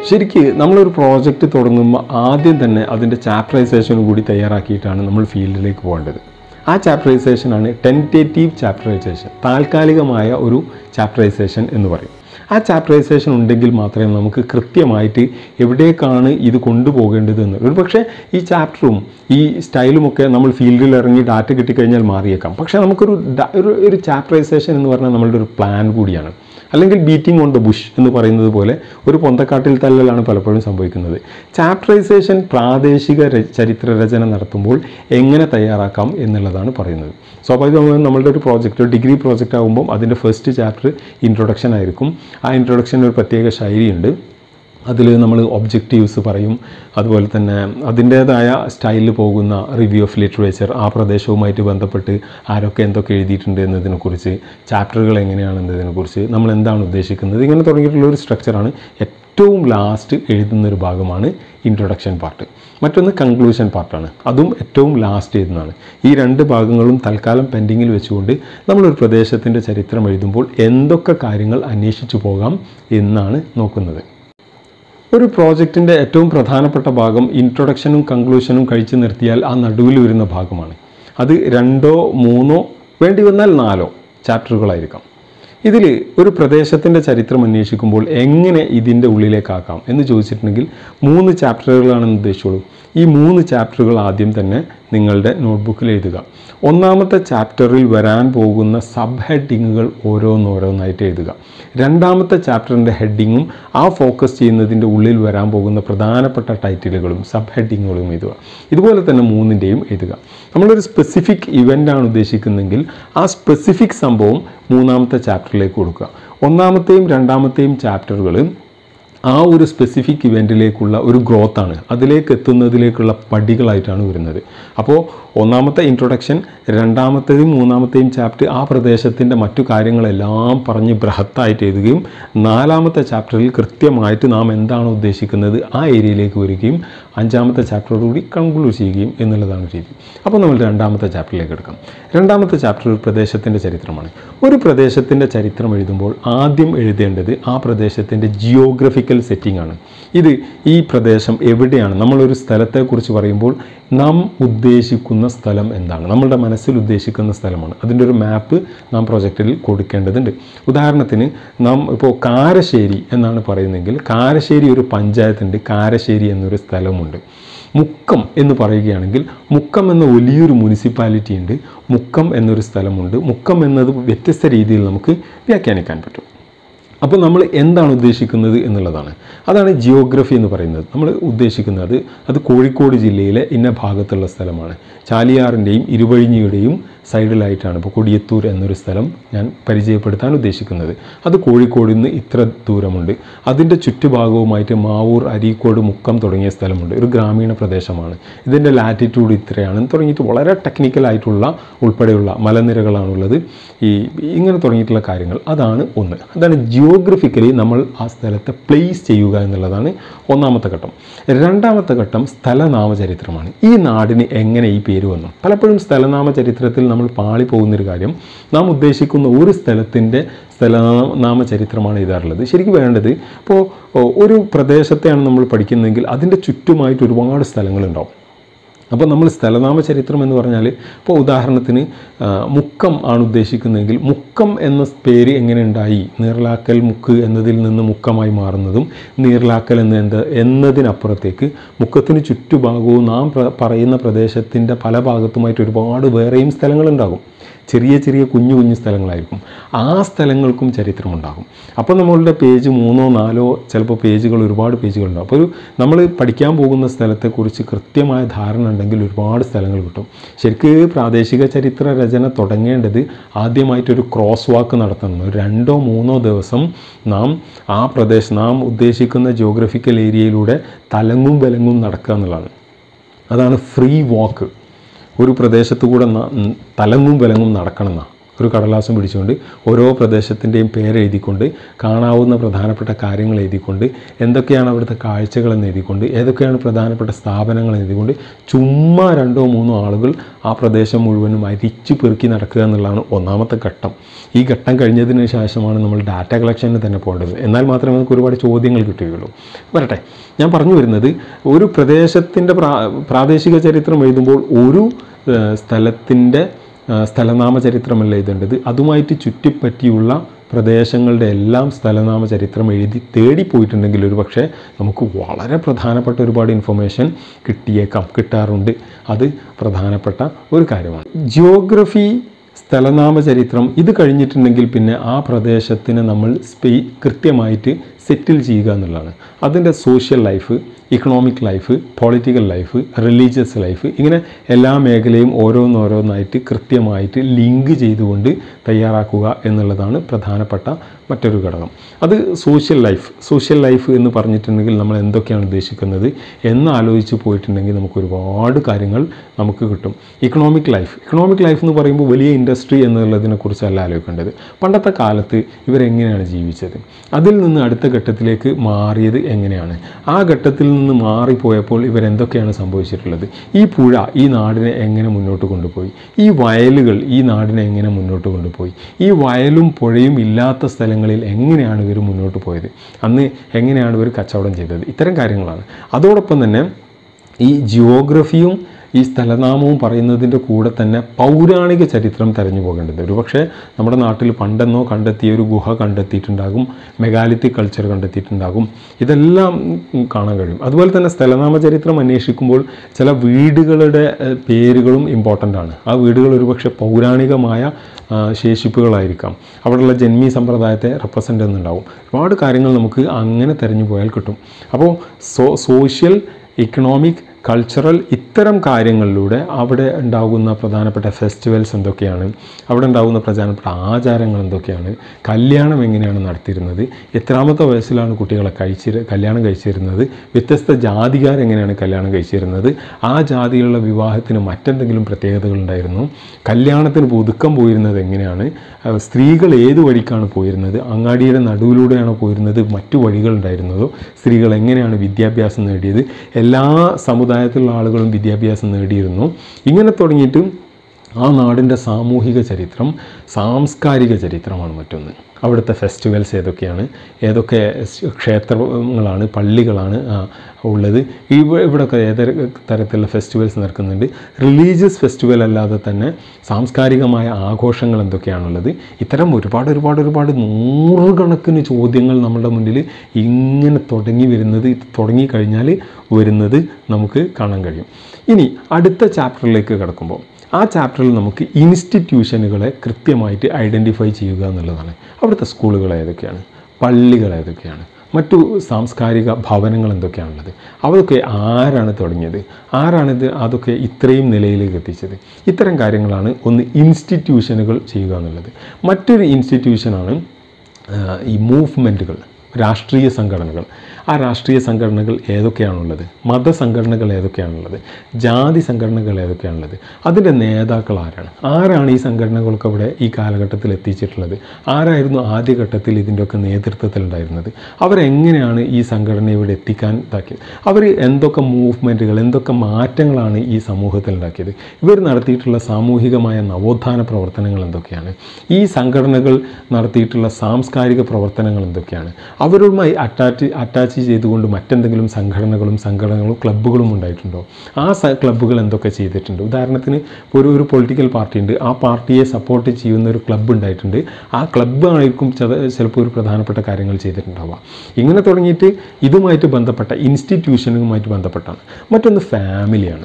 ശരിക്ക് നമ്മളൊരു പ്രോജക്റ്റ് തുടങ്ങുമ്പോൾ ആദ്യം തന്നെ അതിൻ്റെ ചാപ്റ്ററൈസേഷനും കൂടി തയ്യാറാക്കിയിട്ടാണ് നമ്മൾ ഫീൽഡിലേക്ക് പോകേണ്ടത് ആ ചാപ്റ്ററൈസേഷനാണ് ടെൻറ്റേറ്റീവ് ചാപ്റ്ററൈസേഷൻ താൽക്കാലികമായ ഒരു ചാപ്റ്ററൈസേഷൻ എന്ന് പറയും ആ ചാപ്റ്ററൈസേഷൻ ഉണ്ടെങ്കിൽ മാത്രമേ നമുക്ക് കൃത്യമായിട്ട് എവിടേക്കാണ് ഇത് കൊണ്ടുപോകേണ്ടത് എന്ന് ഒരു പക്ഷേ ഈ ചാപ്റ്ററും ഈ സ്റ്റൈലുമൊക്കെ നമ്മൾ ഫീൽഡിൽ ഇറങ്ങി ഡാറ്റ കിട്ടിക്കഴിഞ്ഞാൽ മാറിയേക്കാം പക്ഷേ നമുക്കൊരു ഡ- ഒരു ഒരു ചാപ്റ്ററൈസേഷൻ എന്ന് പറഞ്ഞാൽ നമ്മളുടെ ഒരു പ്ലാൻ കൂടിയാണ് അല്ലെങ്കിൽ ബീറ്റിംഗ് ഓൺ ദ ബുഷ് എന്ന് പറയുന്നത് പോലെ ഒരു പൊന്തക്കാട്ടിൽ തല്ലലാണ് പലപ്പോഴും സംഭവിക്കുന്നത് ചാപ്റ്ററൈസേഷൻ പ്രാദേശിക ര- ചരിത്ര രചന നടത്തുമ്പോൾ എങ്ങനെ തയ്യാറാക്കാം എന്നുള്ളതാണ് പറയുന്നത് സ്വാഭാവികമായും നമ്മളുടെ ഒരു പ്രോജക്റ്റ് ഒരു ഡിഗ്രി പ്രോജക്റ്റ് ആകുമ്പോൾ അതിൻ്റെ ഫസ്റ്റ് ചാപ്റ്റർ ഇൻട്രൊഡക്ഷൻ ആയിരിക്കും ആ ഇൻട്രൊഡക്ഷന് ഒരു പ്രത്യേക ശൈലിയുണ്ട് അതിൽ നമ്മൾ ഒബ്ജക്റ്റീവ്സ് പറയും അതുപോലെ തന്നെ അതിൻ്റേതായ സ്റ്റൈലിൽ പോകുന്ന റിവ്യൂ ഓഫ് ലിറ്ററേച്ചർ ആ പ്രദേശവുമായിട്ട് ബന്ധപ്പെട്ട് ആരൊക്കെ എന്തൊക്കെ എഴുതിയിട്ടുണ്ട് എന്നതിനെക്കുറിച്ച് ചാപ്റ്ററുകൾ എങ്ങനെയാണ് എന്നതിനെക്കുറിച്ച് നമ്മൾ എന്താണ് ഉദ്ദേശിക്കുന്നത് ഇങ്ങനെ തുടങ്ങിയിട്ടുള്ള ഒരു സ്ട്രക്ചറാണ് ഏറ്റവും ലാസ്റ്റ് എഴുതുന്ന ഒരു ഭാഗമാണ് ഇൻട്രൊഡക്ഷൻ പാർട്ട് മറ്റൊന്ന് കൺക്ലൂഷൻ പാർട്ടാണ് അതും ഏറ്റവും ലാസ്റ്റ് എഴുതുന്നതാണ് ഈ രണ്ട് ഭാഗങ്ങളും തൽക്കാലം പെൻഡിങ്ങിൽ വെച്ചുകൊണ്ട് നമ്മളൊരു പ്രദേശത്തിൻ്റെ ചരിത്രം എഴുതുമ്പോൾ എന്തൊക്കെ കാര്യങ്ങൾ അന്വേഷിച്ചു പോകാം എന്നാണ് നോക്കുന്നത് ഒരു പ്രോജക്റ്റിൻ്റെ ഏറ്റവും പ്രധാനപ്പെട്ട ഭാഗം ഇൻട്രൊഡക്ഷനും കൺക്ലൂഷനും കഴിച്ചു നിർത്തിയാൽ ആ നടുവിൽ വരുന്ന ഭാഗമാണ് അത് രണ്ടോ മൂന്നോ വേണ്ടി വന്നാൽ നാലോ ചാപ്റ്ററുകളായിരിക്കാം ഇതിൽ ഒരു പ്രദേശത്തിൻ്റെ ചരിത്രം അന്വേഷിക്കുമ്പോൾ എങ്ങനെ ഇതിൻ്റെ ഉള്ളിലേക്കാക്കാം എന്ന് ചോദിച്ചിട്ടുണ്ടെങ്കിൽ മൂന്ന് ചാപ്റ്ററുകളാണെന്ന് ഉദ്ദേശിച്ചോളൂ ഈ മൂന്ന് ചാപ്റ്ററുകൾ ആദ്യം തന്നെ നിങ്ങളുടെ നോട്ട്ബുക്കിൽ എഴുതുക ഒന്നാമത്തെ ചാപ്റ്ററിൽ വരാൻ പോകുന്ന സബ് ഹെഡിങ്ങുകൾ ഓരോന്നോരോന്നായിട്ട് എഴുതുക രണ്ടാമത്തെ ചാപ്റ്ററിൻ്റെ ഹെഡിങ്ങും ആ ഫോക്കസ് ചെയ്യുന്നതിൻ്റെ ഉള്ളിൽ വരാൻ പോകുന്ന പ്രധാനപ്പെട്ട ടൈറ്റിലുകളും സബ് ഹെഡിങ്ങുകളും എഴുതുക ഇതുപോലെ തന്നെ മൂന്നിൻ്റെയും എഴുതുക നമ്മളൊരു സ്പെസിഫിക് ഇവൻ്റാണ് ഉദ്ദേശിക്കുന്നതെങ്കിൽ ആ സ്പെസിഫിക് സംഭവം മൂന്നാമത്തെ ചാപ്റ്ററിലേക്ക് കൊടുക്കുക ഒന്നാമത്തെയും രണ്ടാമത്തെയും ചാപ്റ്ററുകൾ ആ ഒരു സ്പെസിഫിക് ഇവൻറ്റിലേക്കുള്ള ഒരു ഗ്രോത്താണ് അതിലേക്ക് എത്തുന്നതിലേക്കുള്ള പടികളായിട്ടാണ് വരുന്നത് അപ്പോൾ ഒന്നാമത്തെ ഇൻട്രൊഡക്ഷൻ രണ്ടാമത്തേതും മൂന്നാമത്തെയും ചാപ്റ്റർ ആ പ്രദേശത്തിൻ്റെ മറ്റു കാര്യങ്ങളെല്ലാം പറഞ്ഞ് ബൃഹത്തായിട്ട് എഴുതുകയും നാലാമത്തെ ചാപ്റ്ററിൽ കൃത്യമായിട്ട് നാം എന്താണ് ഉദ്ദേശിക്കുന്നത് ആ ഏരിയയിലേക്ക് വരികയും അഞ്ചാമത്തെ ചാപ്റ്ററോടുകൂടി കൺക്ലൂഡ് ചെയ്യുകയും എന്നുള്ളതാണ് രീതി അപ്പോൾ നമ്മൾ രണ്ടാമത്തെ ചാപ്റ്ററിലേക്ക് എടുക്കാം രണ്ടാമത്തെ ചാപ്റ്റർ ഒരു പ്രദേശത്തിൻ്റെ ചരിത്രമാണ് ഒരു പ്രദേശത്തിൻ്റെ ചരിത്രം എഴുതുമ്പോൾ ആദ്യം എഴുതേണ്ടത് ആ പ്രദേശത്തിൻ്റെ ജിയോഗ്രഫിക്കൽ സെറ്റിംഗ് ആണ് ഇത് ഈ പ്രദേശം എവിടെയാണ് നമ്മളൊരു സ്ഥലത്തെക്കുറിച്ച് പറയുമ്പോൾ നാം ഉദ്ദേശിക്കുന്ന സ്ഥലം എന്താണ് നമ്മളുടെ മനസ്സിൽ ഉദ്ദേശിക്കുന്ന സ്ഥലമാണ് അതിൻ്റെ ഒരു മാപ്പ് നാം പ്രൊജക്റ്റിൽ കൊടുക്കേണ്ടതുണ്ട് ഉദാഹരണത്തിന് നാം ഇപ്പോൾ കാരശ്ശേരി എന്നാണ് പറയുന്നതെങ്കിൽ കാരശ്ശേരി ഒരു പഞ്ചായത്തുണ്ട് കാരശ്ശേരി എന്നൊരു സ്ഥലമുണ്ട് മുക്കം എന്ന് പറയുകയാണെങ്കിൽ മുക്കം എന്ന വലിയൊരു മുനിസിപ്പാലിറ്റി ഉണ്ട് മുക്കം എന്നൊരു സ്ഥലമുണ്ട് മുക്കം എന്നത് വ്യത്യസ്ത രീതിയിൽ നമുക്ക് വ്യാഖ്യാനിക്കാൻ പറ്റും അപ്പോൾ നമ്മൾ എന്താണ് ഉദ്ദേശിക്കുന്നത് എന്നുള്ളതാണ് അതാണ് ജിയോഗ്രഫി എന്ന് പറയുന്നത് നമ്മൾ ഉദ്ദേശിക്കുന്നത് അത് കോഴിക്കോട് ജില്ലയിലെ ഇന്ന ഭാഗത്തുള്ള സ്ഥലമാണ് ചാലിയാറിൻ്റെയും ഇരുവഴിഞ്ഞിയുടെയും സൈഡിലായിട്ടാണ് ഇപ്പോൾ കൊടിയത്തൂർ എന്നൊരു സ്ഥലം ഞാൻ പരിചയപ്പെടുത്താൻ ഉദ്ദേശിക്കുന്നത് അത് കോഴിക്കോട് നിന്ന് ഇത്ര ദൂരമുണ്ട് അതിൻ്റെ ചുറ്റുഭാഗവുമായിട്ട് മാവൂർ അരീക്കോട് മുക്കം തുടങ്ങിയ സ്ഥലമുണ്ട് ഒരു ഗ്രാമീണ പ്രദേശമാണ് ഇതിൻ്റെ ലാറ്റിറ്റ്യൂഡ് ഇത്രയാണ് തുടങ്ങിയിട്ട് വളരെ ടെക്നിക്കലായിട്ടുള്ള ഉൾപ്പെടെയുള്ള മലനിരകളാണുള്ളത് ഈ ഇങ്ങനെ തുടങ്ങിയിട്ടുള്ള കാര്യങ്ങൾ അതാണ് ഒന്ന് അതാണ് ജിയോഗ്രഫിക്കലി നമ്മൾ ആ സ്ഥലത്തെ പ്ലേസ് ചെയ്യുക എന്നുള്ളതാണ് ഒന്നാമത്തെ ഘട്ടം രണ്ടാമത്തെ ഘട്ടം സ്ഥലനാമചരിത്രമാണ് ഈ നാടിന് എങ്ങനെ ഈ പേര് വന്നു പലപ്പോഴും സ്ഥലനാമ ചരിത്രത്തിൽ നമ്മൾ പാളി പോകുന്നൊരു കാര്യം നാം ഉദ്ദേശിക്കുന്ന ഒരു സ്ഥലത്തിൻ്റെ സ്ഥലനാമ ചരിത്രമാണ് എഴുതാറുള്ളത് ശരിക്കും വേണ്ടത് ഇപ്പോൾ ഒരു പ്രദേശത്തെയാണ് നമ്മൾ പഠിക്കുന്നതെങ്കിൽ അതിൻ്റെ ചുറ്റുമായിട്ട് ഒരുപാട് സ്ഥലങ്ങളുണ്ടാവും അപ്പോൾ നമ്മൾ സ്ഥലനാമ ചരിത്രം എന്ന് പറഞ്ഞാൽ ഇപ്പോൾ ഉദാഹരണത്തിന് ആ, മുക്കം ആണ് ഉദ്ദേശിക്കുന്നതെങ്കിൽ മുക്കം എന്ന പേര് എങ്ങനെ ഉണ്ടായി നീർലാക്കൽ മുക്ക് എന്നതിൽ നിന്ന് മുക്കമായി മാറുന്നതും നീർലാക്കൽ എന്ന് എന്ത് എന്നതിനപ്പുറത്തേക്ക് മുക്കത്തിന് ചുറ്റുഭാഗവും നാം പ്ര- പറയുന്ന പ്രദേശത്തിൻ്റെ പല ഭാഗത്തുമായിട്ട് ഒരുപാട് വേറെയും സ്ഥലങ്ങളുണ്ടാകും ചെറിയ ചെറിയ കുഞ്ഞു കുഞ്ഞു സ്ഥലങ്ങളായിരിക്കും ആ സ്ഥലങ്ങൾക്കും ചരിത്രമുണ്ടാകും അപ്പോൾ നമ്മളുടെ പേജ് മൂന്നോ നാലോ ചിലപ്പോൾ പേജുകൾ ഒരുപാട് പേജുകളുണ്ടാവും അപ്പോൾ ഒരു നമ്മൾ പഠിക്കാൻ പോകുന്ന സ്ഥലത്തെക്കുറിച്ച് കൃത്യമായ ധാരണ ഉണ്ടെങ്കിൽ ഒരുപാട് സ്ഥലങ്ങൾ കിട്ടും ശരിക്ക് പ്രാദേശിക ചരിത്ര രചന തുടങ്ങേണ്ടത് ആദ്യമായിട്ടൊരു ക്രോസ് വാക്ക് നടത്തണം ഒരു രണ്ടോ മൂന്നോ ദിവസം നാം ആ പ്രദേശം നാം ഉദ്ദേശിക്കുന്ന ജിയോഗ്രഫിക്കൽ ഏരിയയിലൂടെ തലങ്ങും വിലങ്ങും നടക്കുക എന്നുള്ളതാണ് അതാണ് ഫ്രീ വാക്ക് ഒരു പ്രദേശത്ത് കൂടെ ന- ഉം, തലങ്ങും വിലങ്ങും നടക്കണം എന്നാണ് ഒരു കടലാസം പിടിച്ചുകൊണ്ട് ഓരോ പ്രദേശത്തിൻ്റെയും പേര് എഴുതിക്കൊണ്ട് കാണാവുന്ന പ്രധാനപ്പെട്ട കാര്യങ്ങൾ എഴുതിക്കൊണ്ട് എന്തൊക്കെയാണ് അവിടുത്തെ കാഴ്ചകളെന്ന് എഴുതിക്കൊണ്ട് ഏതൊക്കെയാണ് പ്രധാനപ്പെട്ട സ്ഥാപനങ്ങൾ എഴുതിക്കൊണ്ട് ചുമ്മാ രണ്ടോ മൂന്നോ ആളുകൾ ആ പ്രദേശം മുഴുവനും അരിച്ചു പെറുക്കി നടക്കുക എന്നുള്ളതാണ് ഒന്നാമത്തെ ഘട്ടം ഈ ഘട്ടം കഴിഞ്ഞതിന് ശേഷമാണ് നമ്മൾ ഡാറ്റ കളക്ഷന് തന്നെ പോകേണ്ടത് എന്നാൽ മാത്രമേ നമുക്ക് ഒരുപാട് ചോദ്യങ്ങൾ കിട്ടുകയുള്ളൂ വരട്ടെ ഞാൻ പറഞ്ഞു വരുന്നത് ഒരു പ്രദേശത്തിൻ്റെ പ്രാ പ്രാദേശിക ചരിത്രം എഴുതുമ്പോൾ ഒരു സ്ഥലത്തിൻ്റെ സ്ഥലനാമ ചരിത്രമല്ല എഴുതേണ്ടത് അതുമായിട്ട് ചുറ്റിപ്പറ്റിയുള്ള പ്രദേശങ്ങളുടെ എല്ലാം സ്ഥലനാമ ചരിത്രം എഴുതി തേടിപ്പോയിട്ടുണ്ടെങ്കിൽ ഒരു പക്ഷേ നമുക്ക് വളരെ പ്രധാനപ്പെട്ട ഒരുപാട് ഇൻഫർമേഷൻ കിട്ടിയേക്കാം കിട്ടാറുണ്ട് അത് പ്രധാനപ്പെട്ട ഒരു കാര്യമാണ് ജിയോഗ്രഫി സ്ഥലനാമ ചരിത്രം ഇത് കഴിഞ്ഞിട്ടുണ്ടെങ്കിൽ പിന്നെ ആ പ്രദേശത്തിന് നമ്മൾ സ്പേ കൃത്യമായിട്ട് സെറ്റിൽ ചെയ്യുക എന്നുള്ളതാണ് അതിൻ്റെ social life economic life political life religious life ഇങ്ങനെ എല്ലാ മേഖലയും ഓരോന്നോരോന്നായിട്ട് കൃത്യമായിട്ട് ലിങ്ക് ചെയ്തുകൊണ്ട് തയ്യാറാക്കുക എന്നുള്ളതാണ് പ്രധാനപ്പെട്ട മറ്റൊരു ഘടകം അത് സോഷ്യൽ ലൈഫ് സോഷ്യൽ ലൈഫ് എന്ന് പറഞ്ഞിട്ടുണ്ടെങ്കിൽ നമ്മൾ എന്തൊക്കെയാണ് ഉദ്ദേശിക്കുന്നത് എന്ന് ആലോചിച്ച് പോയിട്ടുണ്ടെങ്കിൽ നമുക്ക് ഒരുപാട് കാര്യങ്ങൾ നമുക്ക് കിട്ടും ഇക്കണോമിക് ലൈഫ് ഇക്കണോമിക് ലൈഫ് എന്ന് പറയുമ്പോൾ വലിയ ഇൻഡസ്ട്രി എന്നുള്ളതിനെക്കുറിച്ചല്ല ആലോചിക്കേണ്ടത് പണ്ടത്തെ കാലത്ത് ഇവരെങ്ങനെയാണ് ജീവിച്ചത് അതിൽ നിന്ന് അടുത്ത ഘട്ടത്തിലേക്ക് മാറിയത് എങ്ങനെയാണ് ആ ഘട്ടത്തിൽ നിന്ന് മാറിപ്പോയപ്പോൾ ഇവരെന്തൊക്കെയാണ് സംഭവിച്ചിട്ടുള്ളത് ഈ പുഴ ഈ നാടിനെ എങ്ങനെ മുന്നോട്ട് കൊണ്ടുപോയി ഈ വയലുകൾ ഈ നാടിനെ എങ്ങനെ മുന്നോട്ട് കൊണ്ടുപോയി ഈ വയലും പുഴയും ഇല്ലാത്ത സ്ഥലങ്ങളിൽ എങ്ങനെയാണ് ഇവർ മുന്നോട്ട് പോയത് അന്ന് എങ്ങനെയാണ് ഇവർ കച്ചവടം ചെയ്തത് ഇത്തരം കാര്യങ്ങളാണ് അതോടൊപ്പം തന്നെ ഈ ജിയോഗ്രഫിയും ഈ സ്ഥലനാമവും പറയുന്നതിൻ്റെ കൂടെ തന്നെ പൗരാണിക ചരിത്രം തെരഞ്ഞു പോകേണ്ടത് ഒരുപക്ഷെ നമ്മുടെ നാട്ടിൽ പണ്ടെന്നോ കണ്ടെത്തിയ ഒരു ഗുഹ കണ്ടെത്തിയിട്ടുണ്ടാകും മെഗാലിത്തിക് കൾച്ചർ കണ്ടെത്തിയിട്ടുണ്ടാകും ഇതെല്ലാം ഉം, കാണാൻ കഴിയും അതുപോലെ തന്നെ സ്ഥലനാമ ചരിത്രം അന്വേഷിക്കുമ്പോൾ ചില വീടുകളുടെ ഏഹ്, പേരുകളും ഇമ്പോർട്ടൻ്റ് ആണ് ആ വീടുകൾ ഒരുപക്ഷെ പൗരാണികമായ ആ, ശേഷിപ്പുകളായിരിക്കാം അവിടെയുള്ള ജന്മി സമ്പ്രദായത്തെ റെപ്രസെൻ്റ് ചെയ്യുന്നുണ്ടാവും ഒരുപാട് കാര്യങ്ങൾ നമുക്ക് അങ്ങനെ തെരഞ്ഞു പോയാൽ കിട്ടും അപ്പോൾ സോ സോഷ്യൽ ഇക്കണോമിക് കൾച്ചറൽ ഇത്തരം കാര്യങ്ങളിലൂടെ അവിടെ ഉണ്ടാകുന്ന പ്രധാനപ്പെട്ട ഫെസ്റ്റിവൽസ് എന്തൊക്കെയാണ് അവിടെ ഉണ്ടാകുന്ന പ്രധാനപ്പെട്ട ആചാരങ്ങൾ എന്തൊക്കെയാണ് കല്യാണം എങ്ങനെയാണ് നടത്തിയിരുന്നത് എത്രാമത്തെ വയസ്സിലാണ് കുട്ടികളെ കഴിച്ചിര കല്യാണം കഴിച്ചിരുന്നത് വ്യത്യസ്ത ജാതികാരെങ്ങനെയാണ് കല്യാണം കഴിച്ചിരുന്നത് ആ ജാതിയിലുള്ള വിവാഹത്തിന് മറ്റെന്തെങ്കിലും പ്രത്യേകതകൾ ഉണ്ടായിരുന്നു കല്യാണത്തിന് പുതുക്കം പോയിരുന്നത് എങ്ങനെയാണ് ആ, സ്ത്രീകൾ ഏത് വഴിക്കാണ് പോയിരുന്നത് അങ്ങാടിയുടെ നടുവിലൂടെയാണോ പോയിരുന്നത് മറ്റു വഴികളുണ്ടായിരുന്നതോ സ്ത്രീകൾ എങ്ങനെയാണ് വിദ്യാഭ്യാസം നേടിയത് എല്ലാ സമുദായത്തിലുള്ള ആളുകളും വിദ്യാഭ്യാസം നേടിയിരുന്നു ഇങ്ങനെ തുടങ്ങിയിട്ട് ആ നാടിൻ്റെ സാമൂഹിക ചരിത്രം സാംസ്കാരിക ചരിത്രമാണ് മറ്റൊന്ന് അവിടുത്തെ ഫെസ്റ്റിവൽസ് ഏതൊക്കെയാണ് ഏതൊക്കെ സ് ക്ഷേത്രങ്ങളാണ് പള്ളികളാണ് ആ, ഉള്ളത് ഇവ ഇവിടെയൊക്കെ ഏതൊരു തരത്തിലുള്ള ഫെസ്റ്റിവൽസ് നടക്കുന്നുണ്ട് റിലീജിയസ് ഫെസ്റ്റിവൽ അല്ലാതെ തന്നെ സാംസ്കാരികമായ ആഘോഷങ്ങൾ എന്തൊക്കെയാണുള്ളത് ഇത്തരം ഒരുപാട് ഒരുപാട് ഒരുപാട് നൂറുകണക്കിന് ചോദ്യങ്ങൾ നമ്മുടെ മുന്നിൽ ഇങ്ങനെ തുടങ്ങി വരുന്നത് തുടങ്ങി കഴിഞ്ഞാൽ വരുന്നത് നമുക്ക് കാണാൻ കഴിയും ഇനി അടുത്ത ചാപ്റ്ററിലേക്ക് കിടക്കുമ്പോൾ ആ ചാപ്റ്ററിൽ നമുക്ക് ഇൻസ്റ്റിറ്റ്യൂഷനുകളെ കൃത്യമായിട്ട് ഐഡൻറ്റിഫൈ ചെയ്യുക എന്നുള്ളതാണ് അവിടുത്തെ സ്കൂളുകൾ ഏതൊക്കെയാണ് പള്ളികൾ ഏതൊക്കെയാണ് മറ്റു സാംസ്കാരിക ഭവനങ്ങൾ എന്തൊക്കെയാണുള്ളത് അതൊക്കെ ആരാണ് തുടങ്ങിയത് ആരാണിത് അതൊക്കെ ഇത്രയും നിലയിലേക്ക് എത്തിച്ചത് ഇത്തരം കാര്യങ്ങളാണ് ഒന്ന് ഇൻസ്റ്റിറ്റ്യൂഷനുകൾ ചെയ്യുക എന്നുള്ളത് മറ്റൊരു ഇൻസ്റ്റിറ്റ്യൂഷനാണ് ആ, ഈ മൂവ്മെൻറ്റുകൾ രാഷ്ട്രീയ സംഘടനകൾ ആ രാഷ്ട്രീയ സംഘടനകൾ ഏതൊക്കെയാണുള്ളത് മതസംഘടനകൾ ഏതൊക്കെയാണുള്ളത് ജാതി സംഘടനകൾ ഏതൊക്കെയാണുള്ളത് അതിൻ്റെ നേതാക്കൾ ആരാണ് ആരാണ് ഈ സംഘടനകളൊക്കെ ഇവിടെ ഈ കാലഘട്ടത്തിൽ എത്തിച്ചിട്ടുള്ളത് ആരായിരുന്നു ആദ്യഘട്ടത്തിൽ ഇതിൻ്റെയൊക്കെ നേതൃത്വത്തിലുണ്ടായിരുന്നത് അവരെങ്ങനെയാണ് ഈ സംഘടന ഇവിടെ എത്തിക്കാൻ ഇതാക്കിയത് അവർ എന്തൊക്കെ മൂവ്മെൻറ്റുകൾ എന്തൊക്കെ മാറ്റങ്ങളാണ് ഈ സമൂഹത്തിൽ ഉണ്ടാക്കിയത് ഇവർ നടത്തിയിട്ടുള്ള സാമൂഹികമായ നവോത്ഥാന പ്രവർത്തനങ്ങൾ എന്തൊക്കെയാണ് ഈ സംഘടനകൾ നടത്തിയിട്ടുള്ള സാംസ്കാരിക പ്രവർത്തനങ്ങൾ എന്തൊക്കെയാണ് അവരുമായി അറ്റാച്ച് അറ്റാച്ച് ചെയ്തുകൊണ്ട് മറ്റെന്തെങ്കിലും സംഘടനകളും സംഘടനകളും ക്ലബ്ബുകളും ഉണ്ടായിട്ടുണ്ടോ ആ സ ക്ലബ്ബുകൾ എന്തൊക്കെ ചെയ്തിട്ടുണ്ട് ഉദാഹരണത്തിന് ഇപ്പോൾ ഒരു ഒരു പൊളിറ്റിക്കൽ പാർട്ടി ഉണ്ട് ആ പാർട്ടിയെ സപ്പോർട്ട് ചെയ്യുന്ന ഒരു ക്ലബ്ബ് ഉണ്ടായിട്ടുണ്ട് ആ ക്ലബ്ബ് ആയിരിക്കും ചില- ചിലപ്പോൾ ഒരു പ്രധാനപ്പെട്ട കാര്യങ്ങൾ ചെയ്തിട്ടുണ്ടാവുക ഇങ്ങനെ തുടങ്ങിയിട്ട് ഇതുമായിട്ട് ബന്ധപ്പെട്ട ഇൻസ്റ്റിറ്റ്യൂഷനുമായിട്ട് ബന്ധപ്പെട്ടാണ് മറ്റൊന്ന് ഫാമിലിയാണ്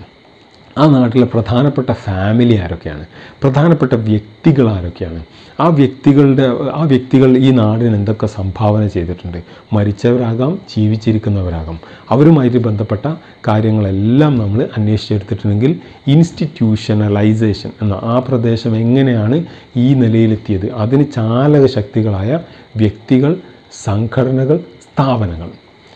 ആ നാട്ടിലെ പ്രധാനപ്പെട്ട ഫാമിലി ആരൊക്കെയാണ് പ്രധാനപ്പെട്ട വ്യക്തികൾ ആരൊക്കെയാണ് ആ വ്യക്തികളുടെ ആ വ്യക്തികൾ ഈ നാടിന് എന്തൊക്കെ സംഭാവന ചെയ്തിട്ടുണ്ട് മരിച്ചവരാകാം ജീവിച്ചിരിക്കുന്നവരാകാം അവരുമായിട്ട് ബന്ധപ്പെട്ട കാര്യങ്ങളെല്ലാം നമ്മൾ അന്വേഷിച്ചെടുത്തിട്ടുണ്ടെങ്കിൽ ഇൻസ്റ്റിറ്റ്യൂഷണലൈസേഷൻ എന്ന ആ പ്രദേശം എങ്ങനെയാണ് ഈ നിലയിലെത്തിയത് അതിന് ചാലക ശക്തികളായ വ്യക്തികൾ സംഘടനകൾ സ്ഥാപനങ്ങൾ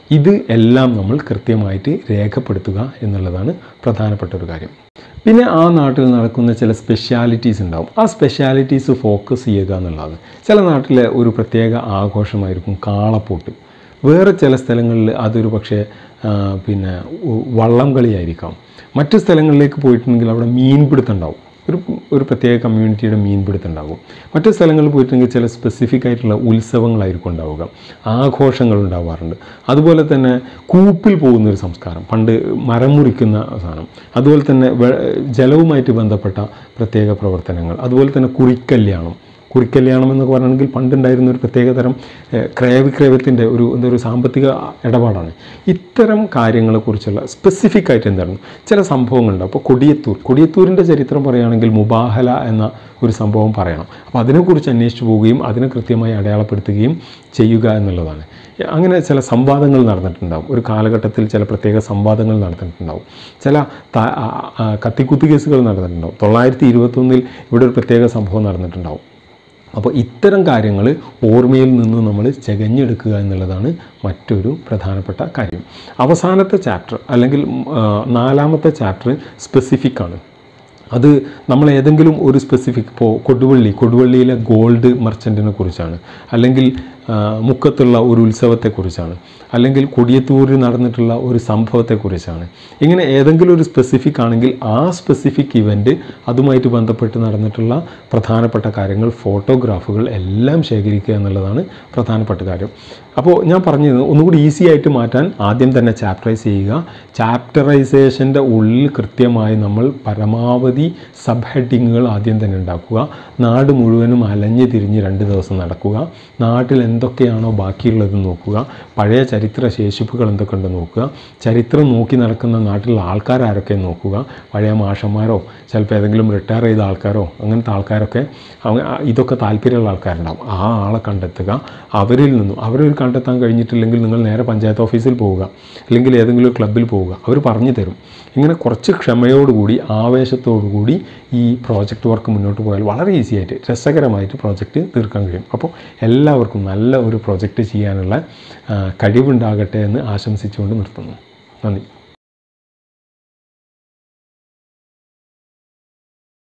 ഇത് എല്ലാം നമ്മൾ കൃത്യമായിട്ട് രേഖപ്പെടുത്തുക എന്നുള്ളതാണ് പ്രധാനപ്പെട്ട ഒരു കാര്യം പിന്നെ ആ നാട്ടിൽ നടക്കുന്ന ചില സ്പെഷ്യാലിറ്റീസ് ഉണ്ടാവും ആ സ്പെഷ്യാലിറ്റീസ് ഫോക്കസ് ചെയ്യുക എന്നുള്ളതാണ് ചില നാട്ടിലെ ഒരു പ്രത്യേക ആഘോഷമായിരിക്കും കാളപ്പോട്ട് വേറെ ചില സ്ഥലങ്ങളിൽ അതൊരു പക്ഷേ ആ, പിന്നെ ഉ- വള്ളം കളിയായിരിക്കാം മറ്റു സ്ഥലങ്ങളിലേക്ക് പോയിട്ടുണ്ടെങ്കിൽ അവിടെ മീൻപിടുത്തം ഉണ്ടാവും ഒരു ഒരു പ്രത്യേക കമ്മ്യൂണിറ്റിയുടെ മീൻപിടുത്തം ഉണ്ടാകും മറ്റു സ്ഥലങ്ങളിൽ പോയിട്ടുണ്ടെങ്കിൽ ചില സ്പെസിഫിക് ആയിട്ടുള്ള ഉത്സവങ്ങളായിരിക്കും ഉണ്ടാവുക ആഘോഷങ്ങൾ ഉണ്ടാവാറുണ്ട് അതുപോലെ തന്നെ കൂപ്പിൽ പോകുന്നൊരു സംസ്കാരം പണ്ട് മരം മുറിക്കുന്ന സാധനം അതുപോലെ തന്നെ വെ- ജലവുമായിട്ട് ബന്ധപ്പെട്ട പ്രത്യേക പ്രവർത്തനങ്ങൾ അതുപോലെ തന്നെ കുറിക്കല്യാണം കുറിക്കല്യാണം എന്നൊക്കെ പറയുകയാണെങ്കിൽ പണ്ടുണ്ടായിരുന്ന ഒരു പ്രത്യേകതരം ഏഹ്, ക്രയവിക്രയത്തിൻ്റെ ഒരു എന്താ ഒരു സാമ്പത്തിക ഇടപാടാണ് ഇത്തരം കാര്യങ്ങളെക്കുറിച്ചുള്ള സ്പെസിഫിക് ആയിട്ട് എന്താണ് ചില സംഭവങ്ങളുണ്ട് അപ്പോൾ കൊടിയത്തൂർ കൊടിയത്തൂരിൻ്റെ ചരിത്രം പറയുകയാണെങ്കിൽ മുബാഹല എന്ന ഒരു സംഭവം പറയണം അപ്പോൾ അതിനെക്കുറിച്ച് അന്വേഷിച്ച് പോവുകയും അതിനെ കൃത്യമായി അടയാളപ്പെടുത്തുകയും ചെയ്യുക എന്നുള്ളതാണ് അങ്ങനെ ചില സംവാദങ്ങൾ നടന്നിട്ടുണ്ടാവും ഒരു കാലഘട്ടത്തിൽ ചില പ്രത്യേക സംവാദങ്ങൾ നടന്നിട്ടുണ്ടാവും ചില ത- ആ- ആ കത്തിക്കുത്ത് കേസുകൾ നടന്നിട്ടുണ്ടാവും തൊള്ളായിരത്തി ഇരുപത്തൊന്നിൽ ഇവിടെ ഒരു പ്രത്യേക സംഭവം നടന്നിട്ടുണ്ടാവും അപ്പോൾ ഇത്തരം കാര്യങ്ങൾ ഓർമ്മയിൽ നിന്ന് നമ്മൾ ചകഞ്ഞെടുക്കുക എന്നുള്ളതാണ് മറ്റൊരു പ്രധാനപ്പെട്ട കാര്യം അവസാനത്തെ ചാപ്റ്റർ അല്ലെങ്കിൽ ഉം, ആ, നാലാമത്തെ ചാപ്റ്റർ സ്പെസിഫിക് ആണ് അത് നമ്മൾ ഏതെങ്കിലും ഒരു സ്പെസിഫിക് ഇപ്പോൾ കൊടുവള്ളി കൊടുവള്ളിയിലെ ഗോൾഡ് മർച്ചൻറ്റിനെ കുറിച്ചാണ് അല്ലെങ്കിൽ ആ, മുക്കത്തുള്ള ഒരു ഉത്സവത്തെക്കുറിച്ചാണ് അല്ലെങ്കിൽ കൊടിയത്തൂരിൽ നടന്നിട്ടുള്ള ഒരു സംഭവത്തെക്കുറിച്ചാണ് ഇങ്ങനെ ഏതെങ്കിലും ഒരു സ്പെസിഫിക് ആണെങ്കിൽ ആ സ്പെസിഫിക് ഇവൻറ്റ് അതുമായിട്ട് ബന്ധപ്പെട്ട് നടന്നിട്ടുള്ള പ്രധാനപ്പെട്ട കാര്യങ്ങൾ ഫോട്ടോഗ്രാഫുകൾ എല്ലാം ശേഖരിക്കുക എന്നുള്ളതാണ് പ്രധാനപ്പെട്ട കാര്യം അപ്പോൾ ഞാൻ പറഞ്ഞത് ഒന്നുകൂടി ഈസി ആയിട്ട് മാറ്റാൻ ആദ്യം തന്നെ ചാപ്റ്ററൈസ് ചെയ്യുക ചാപ്റ്ററൈസേഷൻ്റെ ഉള്ളിൽ കൃത്യമായി നമ്മൾ പരമാവധി സബ് ഹെഡിങ്ങുകൾ ആദ്യം തന്നെ ഉണ്ടാക്കുക നാട് മുഴുവനും അലഞ്ഞ് തിരിഞ്ഞ് രണ്ട് ദിവസം നടക്കുക നാട്ടിൽ എന്തൊക്കെയാണോ ബാക്കിയുള്ളത് നോക്കുക പഴയ ചരിത്ര ശേഷിപ്പുകൾ എന്തൊക്കെ ഉണ്ടെന്ന് നോക്കുക ചരിത്രം നോക്കി നടക്കുന്ന നാട്ടിലുള്ള ആൾക്കാർ ആരൊക്കെ നോക്കുക പഴയ മാഷന്മാരോ ചിലപ്പോൾ ഏതെങ്കിലും റിട്ടയർ ചെയ്ത ആൾക്കാരോ അങ്ങനത്തെ ആൾക്കാരൊക്കെ അവ- ആ- ഇതൊക്കെ താല്പര്യമുള്ള ആൾക്കാരുണ്ടാവും ആ ആളെ കണ്ടെത്തുക അവരിൽ നിന്നും അവരൊരു കണ്ടെത്താൻ കഴിഞ്ഞിട്ടില്ലെങ്കിൽ നിങ്ങൾ നേരെ പഞ്ചായത്ത് ഓഫീസിൽ പോവുക അല്ലെങ്കിൽ ഏതെങ്കിലും ഒരു ക്ലബ്ബിൽ പോവുക അവർ പറഞ്ഞു തരും ഇങ്ങനെ കുറച്ച് ക്ഷമയോടുകൂടി ആവേശത്തോടുകൂടി ഈ പ്രോജക്റ്റ് വർക്ക് മുന്നോട്ട് പോയാൽ വളരെ ഈസി ആയിട്ട് രസകരമായിട്ട് പ്രോജക്റ്റ് തീർക്കാൻ കഴിയും അപ്പോൾ എല്ലാവർക്കും നല്ല ഒരു പ്രോജക്റ്റ് ചെയ്യാനുള്ള ആ, കഴിവുണ്ടാകട്ടെ എന്ന് ആശംസിച്ചുകൊണ്ട് നിർത്തുന്നു നന്ദി